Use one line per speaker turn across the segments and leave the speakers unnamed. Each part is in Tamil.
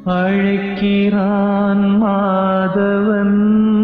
அழைக்கிறான் மாதவன்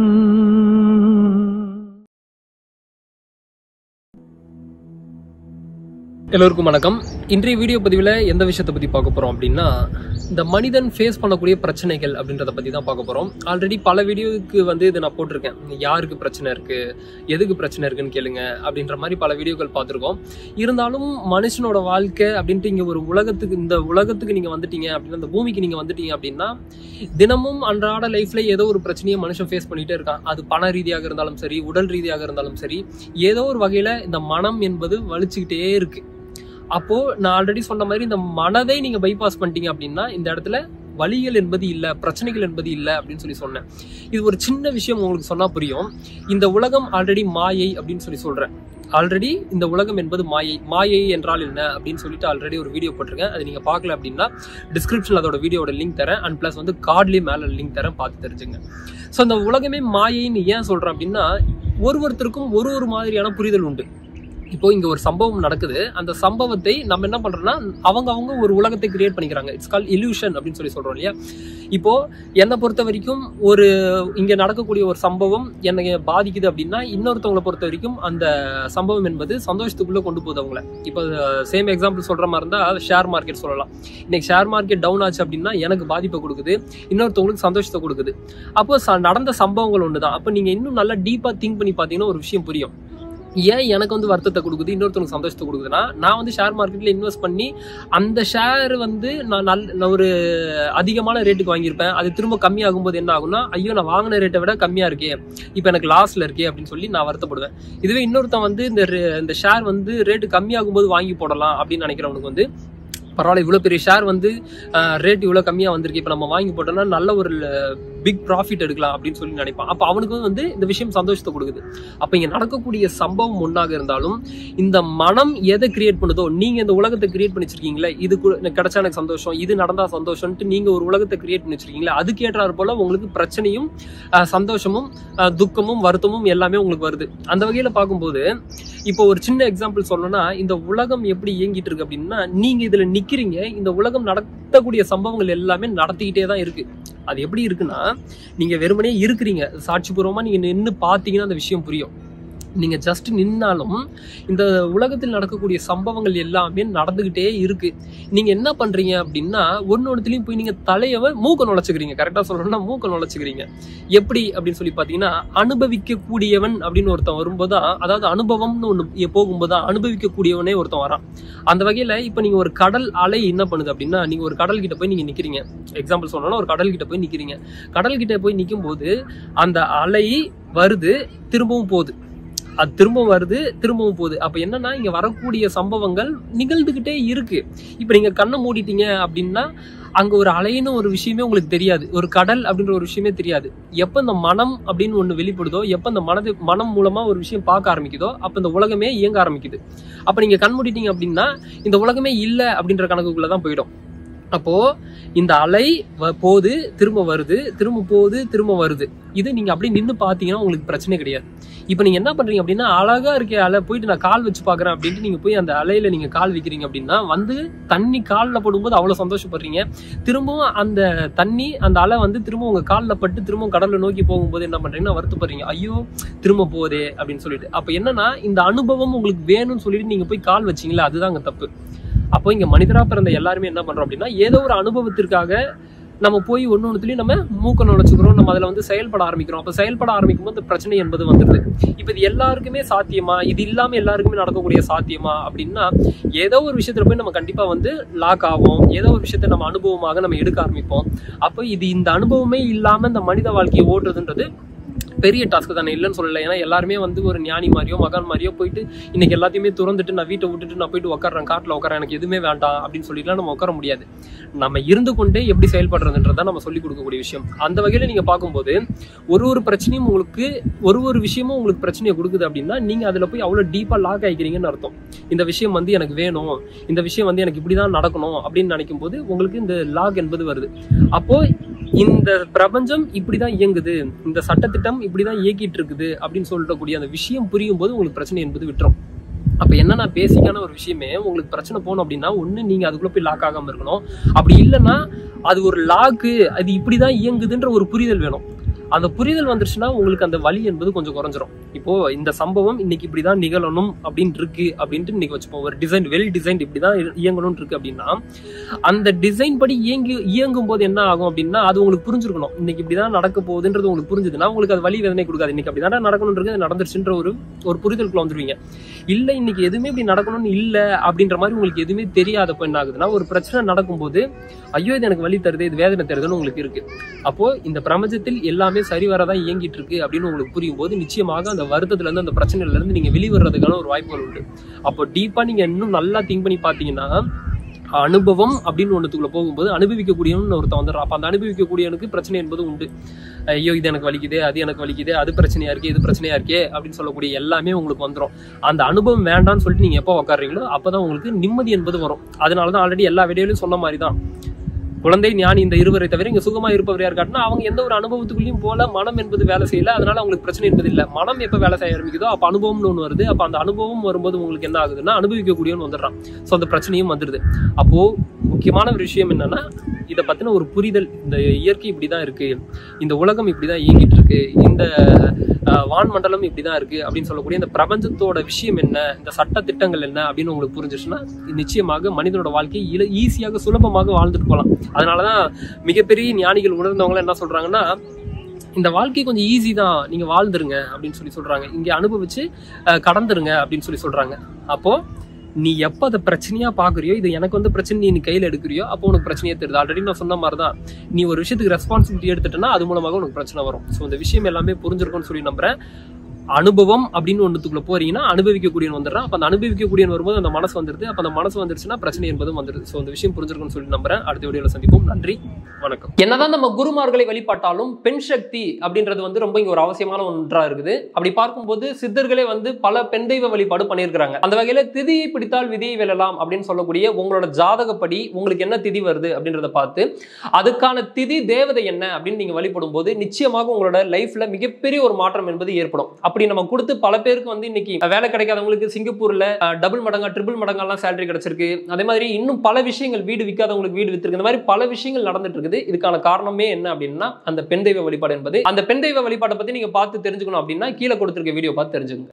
எல்லோருக்கும் வணக்கம் இன்றைய வீடியோ பதிவில் எந்த விஷயத்தை பற்றி பார்க்க போகிறோம் அப்படின்னா இந்த மனிதன் ஃபேஸ் பண்ணக்கூடிய பிரச்சனைகள் அப்படின்றத பற்றி தான் பார்க்க போகிறோம் ஆல்ரெடி பல வீடியோவுக்கு வந்து இது நான் போட்டிருக்கேன் யாருக்கு பிரச்சனை இருக்குது எதுக்கு பிரச்சனை இருக்குன்னு கேளுங்க அப்படின்ற மாதிரி பல வீடியோக்கள் பார்த்துருக்கோம் இருந்தாலும் மனுஷனோட வாழ்க்கை அப்படின்ட்டு இங்கே ஒரு உலகத்துக்கு இந்த உலகத்துக்கு நீங்கள் வந்துட்டீங்க அப்படின்னா இந்த பூமிக்கு நீங்கள் வந்துட்டீங்க அப்படின்னா தினமும் அன்றாட லைஃப்பில் ஏதோ ஒரு பிரச்சனையை மனுஷன் ஃபேஸ் பண்ணிகிட்டே இருக்கான் அது பண ரீதியாக இருந்தாலும் சரி உடல் ரீதியாக இருந்தாலும் சரி ஏதோ ஒரு வகையில் இந்த மனம் என்பது வலிச்சுக்கிட்டே இருக்கு அப்போ நான் ஆல்ரெடி சொன்ன மாதிரி இந்த மனதை நீங்க பைபாஸ் பண்ணிட்டீங்க அப்படின்னா இந்த இடத்துல வலிகள் என்பது இல்லை பிரச்சனைகள் என்பது இல்லை அப்படின்னு சொல்லி சொன்னேன் இது ஒரு சின்ன விஷயம் உங்களுக்கு சொன்னா புரியும் இந்த உலகம் ஆல்ரெடி மாயை அப்படின்னு சொல்லி சொல்றேன் ஆல்ரெடி இந்த உலகம் என்பது மாயை மாயை என்றால் என்ன அப்படின்னு சொல்லிட்டு ஆல்ரெடி ஒரு வீடியோ போட்டிருக்கேன் அது நீங்க பார்க்கல அப்படின்னா டிஸ்கிரிப்ஷன்ல அதோட வீடியோட லிங்க் தரேன் அண்ட் பிளஸ் வந்து கார்ட்லயே மேல லிங்க் தரேன் பார்த்து தெரிஞ்சுங்க ஸோ இந்த உலகமே மாயைன்னு ஏன் சொல்றேன் அப்படின்னா ஒரு ஒருத்தருக்கும் ஒரு ஒரு மாதிரியான புரிதல் உண்டு இப்போ இங்க ஒரு சம்பவம் நடக்குது அந்த சம்பவத்தை நம்ம என்ன பண்றோம்னா அவங்க அவங்க ஒரு உலகத்தை கிரியேட் பண்ணிக்கிறாங்க இட்ஸ் கால் illusion அப்படின்னு சொல்லி சொல்றோம் இல்லையா இப்போ என்னை பொறுத்த வரைக்கும் ஒரு இங்க நடக்கக்கூடிய ஒரு சம்பவம் என்னை பாதிக்குது அப்படின்னா இன்னொருத்தவங்களை பொறுத்த வரைக்கும் அந்த சம்பவம் என்பது சந்தோஷத்துக்குள்ள கொண்டு போகுது அவங்கள இப்போ சேம் எக்ஸாம்பிள் சொல்ற மாதிரி இருந்தா ஷேர் மார்க்கெட் சொல்லலாம் இன்னைக்கு ஷேர் மார்க்கெட் டவுன் ஆச்சு அப்படின்னா எனக்கு பாதிப்பை கொடுக்குது இன்னொருத்தவங்களுக்கு சந்தோஷத்தை கொடுக்குது அப்போ ச- நடந்த சம்பவங்கள் ஒண்ணுதான் அப்போ நீங்க இன்னும் நல்லா டீப்பா திங்க் பண்ணி பாத்தீங்கன்னா ஒரு விஷயம் புரியும் ஏன் எனக்கு வந்து வருத்தத்தை கொடுக்குது இன்னொருத்தவங்களுக்கு சந்தோஷத்தை கொடுக்குதுன்னா நான் வந்து ஷேர் மார்க்கெட்ல இன்வெஸ்ட் பண்ணி அந்த ஷேர் வந்து நான் நல் நான் ஒரு அதிகமான ரேட்டுக்கு வாங்கியிருப்பேன் அது திரும்ப கம்மி ஆகும்போது என்ன ஆகும்னா ஐயோ நான் வாங்கின ரேட்டை விட கம்மியா இருக்கே இப்போ எனக்கு லாஸ்ல இருக்கே அப்படின்னு சொல்லி நான் வருத்தப்படுவேன் இதுவே இன்னொருத்தன் வந்து இந்த re- இந்த ஷேர் வந்து ரேட்டு கம்மியாகும்போது வாங்கி போடலாம் அப்படின்னு நினைக்கிறவனுக்கு வந்து பரவாயில்ல இவ்வளோ பெரிய ஷேர் வந்து ரேட் இவ்வளோ கம்மியாக வந்திருக்கு இப்போ நம்ம வாங்கி போட்டோம்னா நல்ல ஒரு பிக் ப்ராஃபிட் எடுக்கலாம் அப்படின்னு சொல்லி நினைப்பான் அப்போ அவனுக்கு வந்து இந்த விஷயம் சந்தோஷத்தை கொடுக்குது அப்போ இங்கே நடக்கக்கூடிய சம்பவம் ஒன்றாக இருந்தாலும் இந்த மனம் எதை கிரியேட் பண்ணுதோ நீங்கள் இந்த உலகத்தை கிரியேட் பண்ணி வச்சிருக்கீங்களே இது கு- எனக்கு கிடைச்சா எனக்கு சந்தோஷம் இது நடந்தா சந்தோஷம்ட்டு நீங்கள் ஒரு உலகத்தை கிரியேட் பண்ணி வச்சிருக்கீங்களே அதுக்கேற்றாறு போல உங்களுக்கு பிரச்சனையும் அஹ், சந்தோஷமும் அஹ், துக்கமும் வருத்தமும் எல்லாமே உங்களுக்கு வருது அந்த வகையில் பார்க்கும்போது இப்போ ஒரு சின்ன எக்ஸாம்பிள் சொல்லணும்னா இந்த உலகம் எப்படி இயங்கிட்டு இருக்கு அப்படின்னா நீங்க இதுல நிக்கிறீங்க இந்த உலகம் நடத்தக்கூடிய சம்பவங்கள் எல்லாமே நடத்திக்கிட்டே தான் இருக்கு அது எப்படி இருக்குன்னா நீங்க வெறுமனே இருக்கிறீங்க சாட்சிபூர்வமா நீங்க நின்று பார்த்தீங்கன்னா அந்த விஷயம் புரியும் நீங்க ஜஸ்ட் நின்னாலும் இந்த உலகத்தில் நடக்கக்கூடிய சம்பவங்கள் எல்லாமே நடந்துகிட்டே இருக்கு நீங்க என்ன பண்றீங்க அப்படின்னா ஒன்னொன்னுலயும் போய் நீங்க தலையவ மூக்க நுழைச்சுக்கிறீங்க கரெக்டா சொல்லணும்னா மூக்க நுழைச்சுக்கிறீங்க எப்படி அப்படின்னு சொல்லி பாத்தீங்கன்னா அனுபவிக்க கூடியவன் அப்படின்னு ஒருத்தன் வரும்போது தான் அதாவது அனுபவம்னு ஒண்ணு போகும்போது தான் அனுபவிக்க கூடியவனே ஒருத்தன் வரான் அந்த வகையில இப்ப நீங்க ஒரு கடல் அலை என்ன பண்ணுது அப்படின்னா நீங்க ஒரு கடல் கிட்ட போய் நீங்க நிக்கிறீங்க எக்ஸாம்பிள் சொல்லணும்னா ஒரு கடல் கிட்ட போய் நிக்கிறீங்க கடல் கிட்ட போய் நிக்கும் போது அந்த அலை வருது திரும்பவும் போகுது அது திரும்பவும் வருது திரும்பவும் போகுது அப்ப என்னன்னா இங்க வரக்கூடிய சம்பவங்கள் நிகழ்ந்துகிட்டே இருக்கு இப்ப நீங்க கண்ணை மூடிட்டீங்க அப்படின்னா அங்க ஒரு அலைன்னு ஒரு விஷயமே உங்களுக்கு தெரியாது ஒரு கடல் அப்படின்ற ஒரு விஷயமே தெரியாது எப்ப இந்த மனம் அப்படின்னு ஒண்ணு வெளிப்படுதோ எப்ப இந்த மனது மனம் மூலமா ஒரு விஷயம் பார்க்க ஆரம்பிக்குதோ அப்ப இந்த உலகமே இயங்க ஆரம்பிக்குது அப்ப நீங்க கண் மூடிட்டீங்க அப்படின்னா இந்த உலகமே இல்லை அப்படின்ற கணக்குக்குள்ள தான் போயிடும் அப்போ இந்த அலை வ- போகுது திரும்ப வருது திரும்ப போகுது திரும்ப வருது இது நீங்க அப்படியே நின்று பார்த்தீங்கன்னா உங்களுக்கு பிரச்சனை கிடையாது இப்போ நீங்க என்ன பண்றீங்க அப்படின்னா அழகா இருக்க அலை போயிட்டு நான் கால் வச்சு பார்க்கறேன் அப்படின்ட்டு நீங்க போய் அந்த அலையில நீங்க கால் வைக்கிறீங்க அப்படின்னா வந்து தண்ணி காலில் படும்போது அவ்வளவு சந்தோஷப்படுறீங்க திரும்பவும் அந்த தண்ணி அந்த அலை வந்து திரும்ப உங்க காலில் பட்டு திரும்பவும் கடல்ல நோக்கி போகும்போது என்ன பண்றீங்கன்னா வருத்தப்படுறீங்க ஐயோ திரும்ப போதே அப்படின்னு சொல்லிட்டு அப்ப என்னன்னா இந்த அனுபவம் உங்களுக்கு வேணும்னு சொல்லிட்டு நீங்க போய் கால் வச்சீங்களா அதுதான் அங்க தப்பு அப்போ இங்க மனிதரா பிறந்த எல்லாருமே என்ன பண்றோம் அப்படின்னா ஏதோ ஒரு அனுபவத்திற்காக நம்ம போய் ஒன்று ஒன்றுத்துலையும் நம்ம மூக்க நுழைச்சுக்கிறோம் நம்ம அதில் வந்து செயல்பட ஆரம்பிக்கிறோம் அப்போ செயல்பட ஆரம்பிக்கும் போது பிரச்சனை என்பது வந்துடுது இப்போ இது எல்லாருக்குமே சாத்தியமா இது இல்லாமல் எல்லாருக்குமே நடக்கக்கூடிய சாத்தியமா அப்படின்னா ஏதோ ஒரு விஷயத்துல போய் நம்ம கண்டிப்பாக வந்து லாக் ஆகும் ஏதோ ஒரு விஷயத்த நம்ம அனுபவமாக நம்ம எடுக்க ஆரம்பிப்போம் அப்போ இது இந்த அனுபவமே இல்லாமல் இந்த மனித வாழ்க்கையை ஓட்டுறதுன்றது பெரிய டாஸ்க் தானே இல்லைன்னு சொல்லல ஏன்னா எல்லாருமே வந்து ஒரு ஞானி மாதிரியோ மகான் மாதிரியோ போயிட்டு இன்னைக்கு எல்லாத்தையுமே திறந்துட்டு நான் வீட்டை விட்டுட்டு நான் போயிட்டு உட்காறேன் காட்டில் உட்காரேன் எனக்கு எதுவுமே வேண்டாம் அப்படின்னு சொல்லிட்டுலாம் நம்ம உட்கார முடியாது நம்ம இருந்து கொண்டே எப்படி செயல்படுறதுன்றதான் நம்ம சொல்லிக் கொடுக்கக்கூடிய விஷயம் அந்த வகையில நீங்க பார்க்கும்போது ஒரு ஒரு பிரச்சனையும் உங்களுக்கு ஒரு ஒரு விஷயமும் உங்களுக்கு பிரச்சனையை கொடுக்குது அப்படின்னா நீங்க அதுல போய் அவ்வளவு டீப்பா லாக் ஆகிக்கிறீங்கன்னு அர்த்தம் இந்த விஷயம் வந்து எனக்கு வேணும் இந்த விஷயம் வந்து எனக்கு இப்படிதான் நடக்கணும் அப்படின்னு நினைக்கும் போது உங்களுக்கு இந்த லாக் என்பது வருது அப்போ இந்த பிரபஞ்சம் இப்படிதான் இயங்குது இந்த சட்டத்திட்டம் இப்படிதான் இயக்கிட்டு இருக்குது அப்படின்னு சொல்லக்கூடிய அந்த விஷயம் புரியும் போது உங்களுக்கு பிரச்சனை என்பது விட்டுரும் அப்ப என்னன்னா பேசிக்கான ஒரு விஷயமே உங்களுக்கு பிரச்சனை போகணும் அப்படின்னா ஒண்ணு நீங்க அதுக்குள்ள போய் லாக் ஆகாம இருக்கணும் அப்படி இல்லைன்னா அது ஒரு லாக்கு அது இப்படிதான் இயங்குதுன்ற ஒரு புரிதல் வேணும் அந்த புரிதல் வந்துருச்சுன்னா உங்களுக்கு அந்த வலி என்பது கொஞ்சம் குறைஞ்சிரும் இப்போ இந்த சம்பவம் இன்னைக்கு இப்படிதான் நிகழணும் அப்படின்னு இருக்கு அப்படின்ட்டு இன்னைக்கு வச்சுப்போம் ஒரு டிசைன் வெல் டிசைன் இப்படிதான் இயங்கணும்னு இருக்கு அப்படின்னா அந்த டிசைன் படி இயங்கி இயங்கும் போது என்ன ஆகும் அப்படின்னா அது உங்களுக்கு புரிஞ்சிருக்கணும் இன்னைக்கு இப்படிதான் நடக்க போகுதுன்றது உங்களுக்கு புரிஞ்சுதுன்னா உங்களுக்கு அது வலி வேதனை கொடுக்காது இன்னைக்கு அப்படிதான் நடக்கணும்ன்றது அது நடந்துருச்சுன்ற ஒரு ஒரு புரிதலுக்குள்ள வந்துருவீங்க இல்ல இன்னைக்கு எதுவுமே இப்படி நடக்கணும்னு இல்ல அப்படின்ற மாதிரி உங்களுக்கு எதுவுமே தெரியாதப்ப என்ன ஆகுதுன்னா ஒரு பிரச்சனை நடக்கும்போது ஐயோ இது எனக்கு வலி தருது இது வேதனை தருதுன்னு உங்களுக்கு இருக்கு அப்போ இந்த பிரபஞ்சத்தில் எல்லாமே சரி வரதான் இயங்கிட்டு இருக்கு அப்படின்னு உங்களுக்கு புரியும் போது நிச்சயமாக அந்த வருத்தத்துல இருந்து அந்த பிரச்சனையில இருந்து நீங்க வெளிவரதுக்கான ஒரு வாய்ப்புகள் உண்டு அப்போ டீப்பா நீங்க இன்னும் நல்லா திங்க் பண்ணி பாத்தீங்கன்னா அனுபவம் அப்படின்னு ஒண்ணுத்துக்குள்ள போகும்போது அனுபவிக்கக்கூடியவன் ஒருத்தன் வந்துடுறான் அப்ப அந்த அனுபவிக்கக்கூடியவனுக்கு பிரச்சனை என்பது உண்டு ஐயோ இது எனக்கு வலிக்குது அது எனக்கு வலிக்குது அது பிரச்சனையா இருக்கு இது பிரச்சனையா இருக்கே அப்படின்னு சொல்லக்கூடிய எல்லாமே உங்களுக்கு வந்துடும் அந்த அனுபவம் வேண்டாம்னு சொல்லிட்டு நீங்க எப்போ உட்காடுறீங்களோ அப்பதான் உங்களுக்கு நிம்மதி என்பது வரும் அதனாலதான் ஆல்ரெடி எல்லா வீடியோலையும் சொன்ன மாதிரி தான் குழந்தை ஞானி இந்த இருவரை தவிர இங்க சுகமா இருப்பவர் யார் காட்டினா அவங்க எந்த ஒரு அனுபவத்துக்குள்ளேயும் போல மனம் என்பது வேலை செய்யல அதனால அவங்களுக்கு பிரச்சனை என்பது இல்லை மனம் எப்ப வேலை செய்ய ஆரம்பிக்குதோ அப்ப அனுபவம்னு ஒண்ணு வருது அப்ப அந்த அனுபவம் வரும்போது உங்களுக்கு என்ன ஆகுதுன்னா அனுபவிக்கக்கூடியவன் வந்துடுறான் ஸோ அந்த பிரச்சனையும் வந்துடுது அப்போ முக்கியமான ஒரு விஷயம் என்னன்னா இதை பத்தின ஒரு புரிதல் இந்த இயற்கை இப்படிதான் இருக்கு இந்த உலகம் இப்படிதான் இயங்கிட்டு இருக்கு இந்த அஹ், வான்மண்டலம் இப்படிதான் இருக்கு அப்படின்னு சொல்லக்கூடிய இந்த பிரபஞ்சத்தோட விஷயம் என்ன இந்த சட்ட திட்டங்கள் என்ன அப்படின்னு உங்களுக்கு புரிஞ்சிச்சுன்னா நிச்சயமாக மனிதனோட வாழ்க்கையை இல ஈஸியாக சுலபமாக வாழ்ந்துட்டு போகலாம் அதனாலதான் மிகப்பெரிய ஞானிகள் உணர்ந்தவங்க என்ன சொல்றாங்கன்னா இந்த வாழ்க்கை கொஞ்சம் ஈஸி தான் நீங்க வாழ்ந்துருங்க அப்படின்னு சொல்லி சொல்றாங்க இங்க அனுபவிச்சு அஹ், கடந்துருங்க அப்படின்னு சொல்லி சொல்றாங்க அப்போ நீ எப்போ அதை பிரச்சனையா பாக்குறியோ இது எனக்கு வந்து பிரச்சனை நீ நீ கையில எடுக்கிறியோ அப்போ உனக்கு பிரச்சனையே தெரியுது ஆல்ரெடி நான் சொன்ன மாதிரி தான் நீ ஒரு விஷயத்துக்கு ரெஸ்பான்சிபிலிட்டி எடுத்துட்டேன்னா அது மூலமாக உனக்கு பிரச்சனை வரும் ஸோ இந்த விஷயம் எல்லாமே புரிஞ்சிருக்கும்னு சொல்லி நம்புறேன் அனுபவம் அப்படின்னு ஒன்றுத்துக்குள்ள போறீங்கன்னா அனுபவிக்கக்கூடியவன் வந்துடுறான் அப்ப அந்த அனுபவிக்கக்கூடியவன் வரும்போது அந்த மனசு வந்துருது அப்ப அந்த மனசு வந்துருச்சுன்னா பிரச்சனை என்பதும் வந்துருது ஸோ இந்த விஷயம் புரிஞ்சிருக்கும்னு சொல்லி நம்புறேன் அடுத்த வீடியோல சந்திப்போம் நன்றி வணக்கம் என்னதான் நம்ம குருமார்களை வழிபாட்டாலும் பெண் சக்தி அப்படின்றது வந்து ரொம்ப இங்க ஒரு அவசியமான ஒன்றா இருக்குது அப்படி பார்க்கும்போது சித்தர்களே வந்து பல பெண் தெய்வ வழிபாடு பண்ணியிருக்கிறாங்க அந்த வகையில திதியை பிடித்தால் விதியை வெல்லலாம் அப்படின்னு சொல்லக்கூடிய உங்களோட ஜாதகப்படி உங்களுக்கு என்ன திதி வருது அப்படின்றத பார்த்து அதுக்கான திதி தேவதை என்ன அப்படின்னு நீங்க வழிபடும் போது நிச்சயமாக உங்களோட லைஃப்ல மிகப்பெரிய ஒரு மாற்றம் என்பது ஏற்படும் அப்படி நம்ம கொடுத்து பல பேருக்கு வந்து இன்னைக்கு வேலை கிடைக்காதவங்களுக்கு சிங்கப்பூர்ல டபுள் மடங்கா ட்ரிபிள் மடங்கெல்லாம் சேலரி கிடைச்சிருக்கு அதே மாதிரி இன்னும் பல விஷயங்கள் வீடு விற்காதவங்களுக்கு வீடு வித்திருக்கு இந்த மாதிரி பல விஷயங்கள் நடந்துட்டு இருக்குது இதுக்கான காரணமே என்ன அப்படின்னா அந்த பெண் தெய்வ வழிபாடு என்பது அந்த பெண் தெய்வ வழிபாட்டை பத்தி நீங்க பார்த்து தெரிஞ்சுக்கணும் அப்படின்னா கீழே கொடுத்திருக்க வீடியோ பார்த்து தெரிஞ்சுக்கோங்க